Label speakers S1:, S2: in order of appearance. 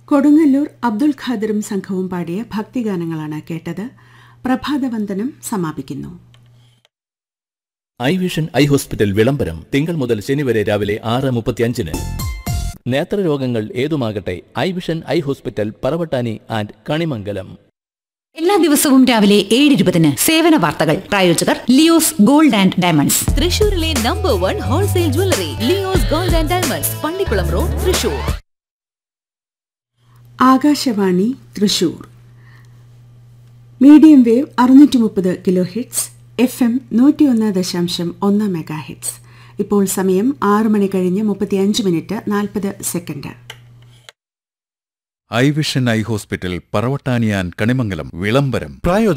S1: കൊടുങ്ങല്ലൂർ അബ്ദുൽ ഖാദറും സംഘവും പാടിയ ഭക്തിഗാനങ്ങളാണ് കേട്ടത് പ്രഭാതവന്ദനം സമാപിക്കുന്നു
S2: ഐ വിഷൻ ഐ ഹോസ്പിറ്റൽ വിളംബരം തിങ്കൾ മുതൽ ശനി വരെ രാവിലെ ആറ് മുപ്പത്തിയഞ്ചിന് നേത്രരോഗങ്ങൾ ഏതുമാകട്ടെ eye vision eye hospital Paravattani and Kanimangalam
S3: എല്ലാ ദിവസവും രാവിലെ ഏഴ് ഇരുപതിന് സേവന വാർത്തകൾ പ്രായോജകർ ലിയോസ് ഗോൾഡ് ആൻഡ് ഡയമണ്ട്സ്
S4: തൃശൂരിലെ number one wholesale jewellery Leo's gold and diamonds Pallikulam road Thrissur
S1: Akashvani Thrissur medium wave അറുന്നൂറ്റി മുപ്പത് കിലോ ഹിറ്റ്സ് എഫ് എം നൂറ്റിയൊന്ന് ദശാംശം ഒന്ന് മെഗാ ഹിറ്റ്സ് ഇപ്പോൾ സമയം ആറ് മണി കഴിഞ്ഞ് മുപ്പത്തിയഞ്ച് മിനിറ്റ് നാൽപ്പത് second
S5: eye vision eye hospital പറവട്ടാനിയാൻ കണിമംഗലം വിളംബരം പ്രായോജക